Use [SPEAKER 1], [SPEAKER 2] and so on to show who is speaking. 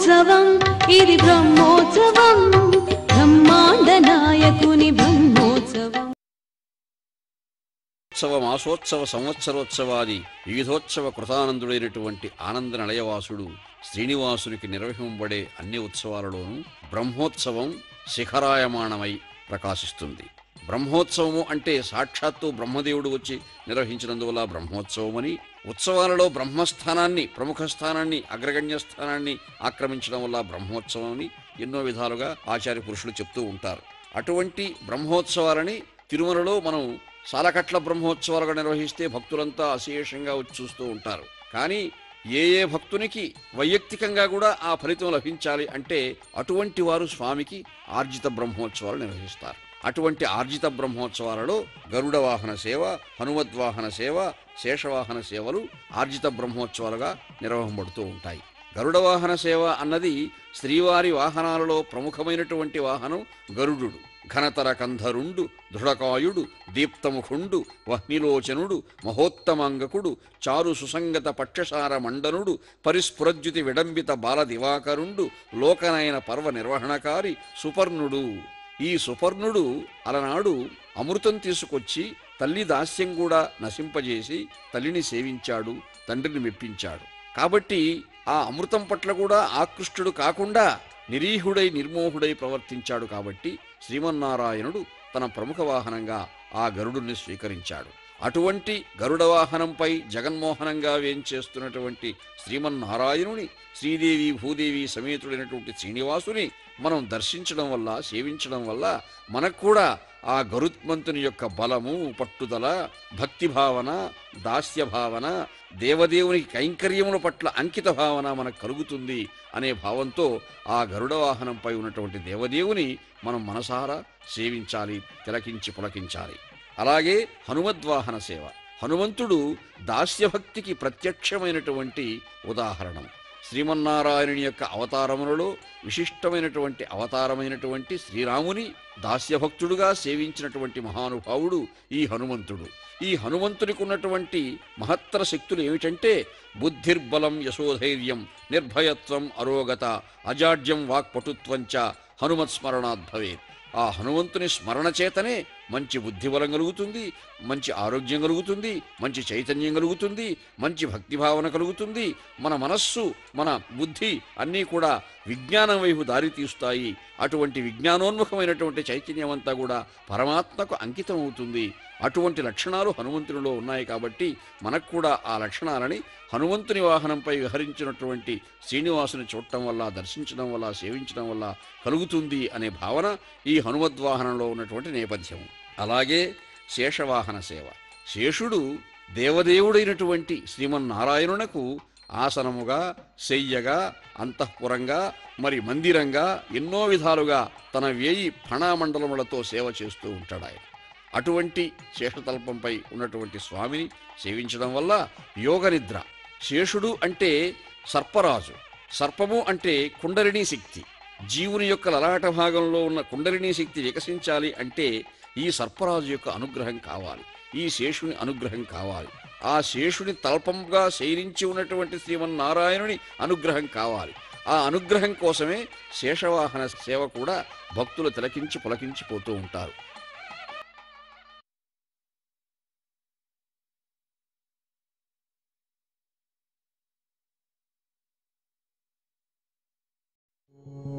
[SPEAKER 1] బ్రహ్మోత్సవం ఇది బ్రహ్మోత్సవం బ్రహ్మాండ నాయకుని బ్రహ్మోత్సవం
[SPEAKER 2] ఉత్సవ మాసోత్సవ సంవత్సరోత్సవాది వివిధోత్సవ కృతానందుడైనటువంటి ఆనంద నిలయవాసుడు శ్రీనివాసునికి నిర్వహింపబడే అన్ని ఉత్సవాలలోనూ బ్రహ్మోత్సవం శిఖరాయమాణమై ప్రకాశిస్తుంది బ్రహ్మోత్సవము అంటే సాక్షాత్తు బ్రహ్మదేవుడు వచ్చి నిర్వహించినందువల్ల బ్రహ్మోత్సవమని ఉత్సవాలలో బ్రహ్మస్థానాన్ని ప్రముఖ స్థానాన్ని అగ్రగణ్య స్థానాన్ని ఆక్రమించడం వల్ల బ్రహ్మోత్సవమని ఎన్నో విధాలుగా ఆచార్య పురుషులు చెప్తూ ఉంటారు అటువంటి బ్రహ్మోత్సవాలని తిరుమలలో మనం సాలకట్ల బ్రహ్మోత్సవాలుగా నిర్వహిస్తే భక్తులంతా అశేషంగా వచ్చి చూస్తూ ఉంటారు కానీ ఏ ఏ భక్తునికి వైయక్తికంగా కూడా ఆ ఫలితం లభించాలి అంటే అటువంటి వారు స్వామికి ఆర్జిత బ్రహ్మోత్సవాలు నిర్వహిస్తారు అటువంటి ఆర్జిత బ్రహ్మోత్సవాలలో గరుడ వాహన సేవ హనుమద్వాహన సేవ శేషవాహన సేవలు ఆర్జిత బ్రహ్మోత్సవాలుగా నిర్వహింపబడుతూ ఉంటాయి గరుడ వాహన సేవ అన్నది శ్రీవారి వాహనాలలో ప్రముఖమైనటువంటి వాహనం గరుడు ఘనతర కంధరుండు దృఢకాయుడు దీప్తముఖుండు వహ్నిలోచనుడు మహోత్తమాంగకుడు చారు సుసంగత పక్షసార మండనుడు పరిస్ఫురజ్యుతి విడంబిత బాల దివాకరుండు లోకనయన పర్వ నిర్వహణకారి సుపర్ణుడు ఈ సుపర్ణుడు అలనాడు అమృతం తీసుకొచ్చి తల్లి దాస్యం కూడా నశింపజేసి తల్లిని సేవించాడు తండ్రిని మెప్పించాడు కాబట్టి ఆ అమృతం పట్ల కూడా ఆకృష్టుడు కాకుండా నిరీహుడై నిర్మోహుడై ప్రవర్తించాడు కాబట్టి శ్రీమన్నారాయణుడు తన ప్రముఖ వాహనంగా ఆ గరుడుని స్వీకరించాడు అటువంటి గరుడ వాహనంపై జగన్మోహనంగా వేంచేస్తున్నటువంటి శ్రీమన్నారాయణుని శ్రీదేవి భూదేవి సమేతుడైనటువంటి శ్రీనివాసుని మనం దర్శించడం వల్ల సేవించడం వల్ల మనకు కూడా ఆ గరుత్మంతుని యొక్క బలము పట్టుదల భక్తి భావన దాస్య భావన దేవదేవునికి కైంకర్యముల పట్ల అంకిత భావన మనకు కలుగుతుంది అనే భావంతో ఆ గరుడ వాహనంపై ఉన్నటువంటి దేవదేవుని మనం మనసారా సేవించాలి తిలకించి పులకించాలి అలాగే హనుమద్వాహన సేవ హనుమంతుడు దాస్యభక్తికి ప్రత్యక్షమైనటువంటి ఉదాహరణం శ్రీమన్నారాయణుని యొక్క అవతారములలో విశిష్టమైనటువంటి అవతారమైనటువంటి శ్రీరాముని దాస్యభక్తుడుగా సేవించినటువంటి మహానుభావుడు ఈ హనుమంతుడు ఈ హనుమంతునికి ఉన్నటువంటి మహత్తర శక్తులు ఏమిటంటే బుద్ధిర్బలం యశోధైర్యం నిర్భయత్వం అరోగత అజాడ్యం వాక్పటుత్వంచ హనుమత్స్మరణాత్ భవేత్ ఆ హనుమంతుని స్మరణ చేతనే మంచి బుద్ధిబలం కలుగుతుంది మంచి ఆరోగ్యం కలుగుతుంది మంచి చైతన్యం కలుగుతుంది మంచి భక్తి భావన కలుగుతుంది మన మనస్సు మన బుద్ధి అన్నీ కూడా విజ్ఞానం వైపు దారి తీస్తాయి అటువంటి విజ్ఞానోన్ముఖమైనటువంటి చైతన్యం అంతా కూడా పరమాత్మకు అంకితం అవుతుంది అటువంటి లక్షణాలు హనుమంతునిలో ఉన్నాయి కాబట్టి మనకు కూడా ఆ లక్షణాలని హనుమంతుని వాహనంపై విహరించినటువంటి శ్రీనివాసుని చూడటం వల్ల దర్శించడం వల్ల సేవించడం వల్ల కలుగుతుంది అనే భావన ఈ హనుమద్వాహనంలో ఉన్నటువంటి నేపథ్యం అలాగే శేషవాహన సేవ శేషుడు దేవదేవుడైనటువంటి శ్రీమన్నారాయణునకు ఆసనముగా శయ్యగా అంతఃపురంగా మరి మందిరంగా ఎన్నో విధాలుగా తన వేయి ఫణామండలములతో సేవ చేస్తూ ఉంటాడు ఆయన అటువంటి శేషతల్పంపై ఉన్నటువంటి స్వామిని సేవించడం వల్ల యోగనిద్ర శేషుడు అంటే సర్పరాజు సర్పము అంటే కుండలినీ శక్తి జీవుని యొక్క లలాట భాగంలో ఉన్న కుండలినీ శక్తి వికసించాలి అంటే ఈ సర్పరాజు యొక్క అనుగ్రహం కావాలి ఈ శేషుని అనుగ్రహం కావాలి ఆ శేషుని తల్పంగా శయనించి ఉన్నటువంటి శ్రీమన్నారాయణుని అనుగ్రహం కావాలి ఆ అనుగ్రహం కోసమే శేషవాహన సేవ కూడా భక్తులు తిలకించి పులకించిపోతూ ఉంటారు
[SPEAKER 1] ఓం